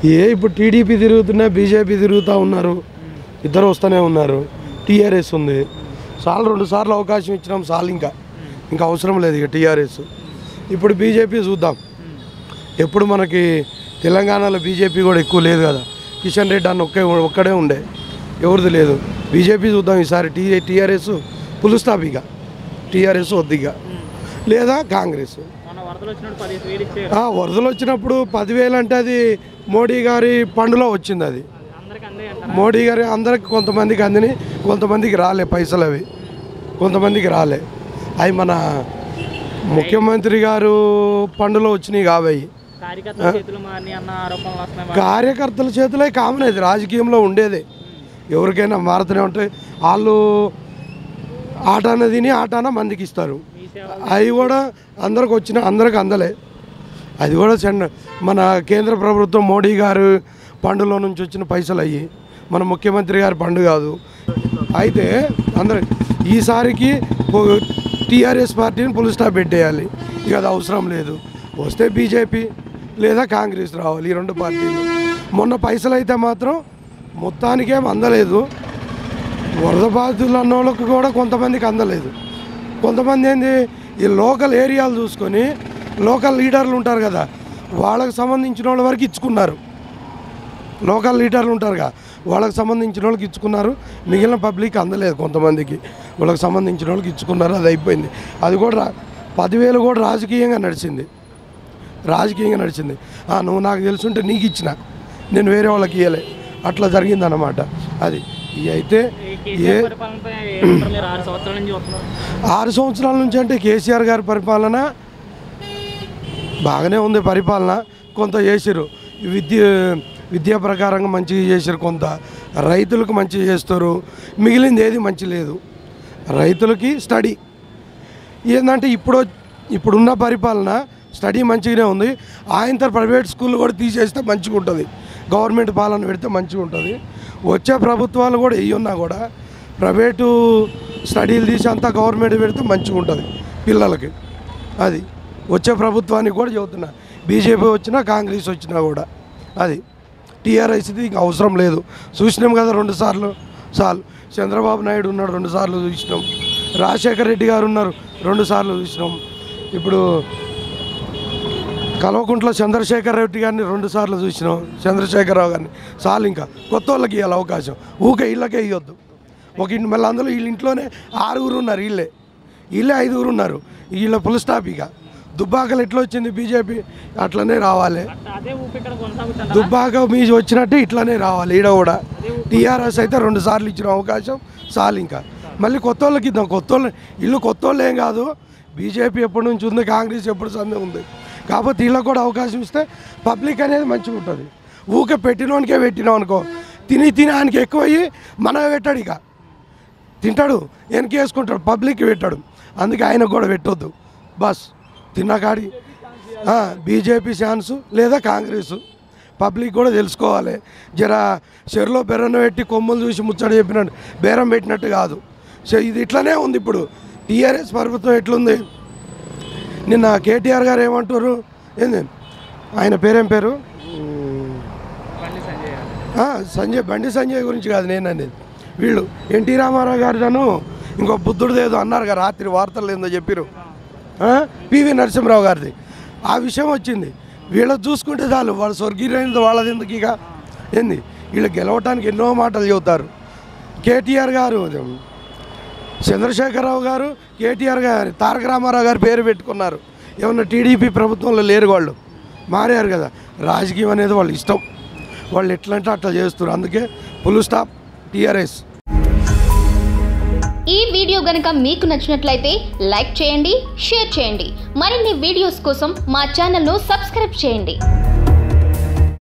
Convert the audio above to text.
ఏ ఇప్పుడు టీడీపీ తిరుగుతున్నా బీజేపీ తిరుగుతూ ఉన్నారు ఇద్దరు వస్తూనే ఉన్నారు టీఆర్ఎస్ ఉంది సార్లు రెండు సార్లు అవకాశం ఇచ్చినాం సార్లు ఇంకా ఇంకా అవసరం లేదు ఇక టీఆర్ఎస్ ఇప్పుడు బీజేపీ చూద్దాం ఎప్పుడు మనకి తెలంగాణలో బీజేపీ కూడా ఎక్కువ లేదు కదా కిషన్ రెడ్డి అన్న ఒకే ఒక్కడే ఉండే ఎవరిది లేదు బీజేపీ చూద్దాం ఈసారి టీ టీఆర్ఎస్ పులుస్తాప్ ఇక టీఆర్ఎస్ వద్దు ఇక లేదా కాంగ్రెస్ మన వరదలు వచ్చినప్పుడు పదిహేను వేలు ఇచ్చే ఆ, వరదలు వచ్చినప్పుడు పదివేలు అంటే అది మోడీ గారి పండులో వచ్చింది అది అందరికి అందే అంటారా మోడీ గారి అందరికి కొంతమందికి అందిని కొంతమందికి రాలే పైసలు అవి కొంతమందికి రాలే అవి మన ముఖ్యమంత్రి గారు పండులో వచ్చినాయి కావయి కార్యకర్తల చేతులు మారి అన్న ఆరోపణలు వస్తున్నాయి కార్యకర్తల చేతిలో కామన్ అది రాజకీయంలో ఉండేదే ఎవరికైనా మారుతూనే ఉంటాయి వాళ్ళు ఆటాన తిని ఆటాన మందికి ఇస్తారు మీ సేవ అవి కూడా అందరికి వచ్చిన అందరికి అందలే అది కూడా చెన్న మన కేంద్ర ప్రభుత్వం మోడీ గారు పండులో నుంచి వచ్చిన పైసలు అయ్యి మన ముఖ్యమంత్రి గారి పండు కాదు అయితే అందరు ఈసారికి టీఆర్ఎస్ పార్టీని పుల్ స్టాప్ పెట్టేయాలి ఇక అది అవసరం లేదు వస్తే బీజేపీ లేదా కాంగ్రెస్ రావాలి ఈ రెండు పార్టీలు మొన్న పైసలు అయితే మాత్రం మొత్తానికేం అందలేదు వరద బాధితులు అన్న వాళ్ళకి కూడా కొంతమందికి అందలేదు కొంతమంది ఏంది ఈ లోకల్ ఏరియాలు చూసుకొని లోకల్ లీడర్లు ఉంటారు కదా వాళ్ళకి సంబంధించిన వాళ్ళ వరకు ఇచ్చుకున్నారు లోకల్ లీడర్లు ఉంటారుగా వాళ్ళకి సంబంధించిన వాళ్ళకి ఇచ్చుకున్నారు మిగిలిన పబ్లిక్ అందలేదు కొంతమందికి వాళ్ళకి సంబంధించిన వాళ్ళకి ఇచ్చుకున్నారు అది అయిపోయింది అది కూడా రా- పదివేలు కూడా రాజకీయంగా నడిచింది రాజకీయంగా నడిచింది "ఆ, నువ్వు నాకు తెలుసుంటే నీకు ఇచ్చిన నేను వేరే వాళ్ళకి ఇవ్వలే అట్లా జరిగిందన్నమాట అది ఇవి అయితే ఈ ఏ కేసీఆర్ పరిపాలనపై ఏమంటారు మీరు ఆరు సంవత్సరాల నుంచి చూస్తున్నారు ఆరు సంవత్సరాల నుంచి అంటే కేసీఆర్ గారి పరిపాలన బాగానే ఉంది పరిపాలన కొంత చేసిరు విద్య విద్యా ప్రకారంగా మంచిగా చేసారు కొంత రైతులకు మంచిగా చేస్తారు మిగిలింది ఏది మంచి లేదు రైతులకి స్టడీ ఏంటంటే ఇప్పుడు ఇప్పుడున్న పరిపాలన స్టడీ మంచిగానే ఉంది ఆయన ప్రైవేట్ స్కూల్ కూడా తీసేస్తే మంచిగా ఉంటుంది గవర్నమెంట్ పాలన పెడితే మంచిగా ఉంటుంది వచ్చే ప్రభుత్వాలు కూడా ఇవి ఉన్నా కూడా ప్రైవేటు స్టడీలు తీసి అంతా గవర్నమెంట్ పెడితే మంచిగా ఉంటుంది పిల్లలకి అది వచ్చే ప్రభుత్వానికి కూడా చెబుతున్నా బీజేపీ వచ్చినా కాంగ్రెస్ వచ్చినా కూడా అది టీఆర్ఎస్ ఇది ఇంకా అవసరం లేదు చూసినాం కదా రెండు సార్లు చాలు చంద్రబాబు నాయుడు ఉన్నాడు రెండు సార్లు చూసినాం రాజశేఖర రెడ్డి గారు ఉన్నారు రెండు సార్లు చూసినాం ఇప్పుడు కల్వకుంట్ల చంద్రశేఖర్ రెడ్డి గారిని రెండు సార్లు చూసినాం చంద్రశేఖరరావు గారిని చాలు ఇంకా కొత్త వాళ్ళకి ఇవ్వాలి అవకాశం ఊకే ఇళ్ళకే ఇవ్వద్దు ఒక ఇంటి మళ్ళీ అందులో వీళ్ళ ఇంట్లోనే ఆరుగురు ఉన్నారు వీళ్ళే వీళ్ళే ఐదుగురు ఉన్నారు వీళ్ళ ఫుల్ స్టాప్ ఇక దుబ్బాకలు ఎట్లా వచ్చింది బీజేపీ అట్లనే రావాలి అట్లా అదే ఊపి ఇక్కడ కొనసాగుతుంటారా దుబ్బాక మీ వచ్చినట్టు ఇట్లానే రావాలి ఈడ కూడా టీఆర్ఎస్ అయితే రెండు సార్లు ఇచ్చిన అవకాశం చాలు ఇంకా మళ్ళీ కొత్త వాళ్ళకి ఇద్దాం కొత్త వాళ్ళు ఇల్లు కొత్త వాళ్ళు ఏం కాదు బీజేపీ ఎప్పటి నుంచి ఉంది కాంగ్రెస్ ఎప్పుడు సందే ఉంది కాకపోతే వీళ్ళకి కూడా అవకాశం ఇస్తే పబ్లిక్ అనేది మంచిగా ఉంటుంది ఊకే పెట్టినోనికే పెట్టినాం అనుకో తిని తిని ఆయనకి ఎక్కువ అయ్యి మనమే పెట్టాడు ఇక తింటాడు వెనక వేసుకుంటాడు పబ్లిక్ పెట్టాడు అందుకే ఆయనకు కూడా పెట్టొద్దు బస్ తిన్నకాడి బీజేపీ ఛాన్స్ లేదా కాంగ్రెస్ పబ్లిక్ కూడా తెలుసుకోవాలి జర చెరులో బెర్రను పెట్టి కొమ్ములు చూసి ముచ్చట చెప్పినట్టు బేరం పెట్టినట్టు కాదు సో ఇది ఇట్లనే ఉంది ఇప్పుడు టీఆర్ఎస్ ప్రభుత్వం ఎట్లుంది నిన్న కేటీఆర్ గారు ఏమంటారు ఏంది ఆయన పేరేం పేరు బండి సంజయ్ గారు. ఆ, సంజయ్ బండి సంజయ్ గురించి కాదు నేను అనేది వీళ్ళు ఎన్టీ రామారావు గారిదను ఇంకో బుద్ధుడిది ఏదో అన్నారు కదా రాత్రి వార్తలు ఏందో చెప్పారు పివి నరసింహరావు గారిది ఆ విషయం వచ్చింది వీళ్ళది చూసుకుంటే చాలు వాళ్ళు స్వర్గీయులైనది వాళ్ళది ఎందుకు ఇక ఏంది వీళ్ళు గెలవటానికి ఎన్నో మాటలు చెబుతారు కేటీఆర్ గారు చంద్రశేఖరరావు గారు కేటీఆర్ గారు తారక రామారావు గారు పేరు పెట్టుకున్నారు ఏమన్నా టీడీపీ ప్రభుత్వంలో లేరు వాళ్ళు మారారు కదా రాజకీయం అనేది వాళ్ళ ఇష్టం వాళ్ళు ఎట్లా అంటే అట్లా చేస్తారు అందుకే పులు స్టాప్ టీఆర్ఎస్ ఈ వీడియో గనుక మీకు నచ్చినట్లయితే లైక్ చేయండి షేర్ చేయండి మరిన్ని వీడియోస్ కోసం మా ఛానల్ను సబ్స్క్రైబ్ చేయండి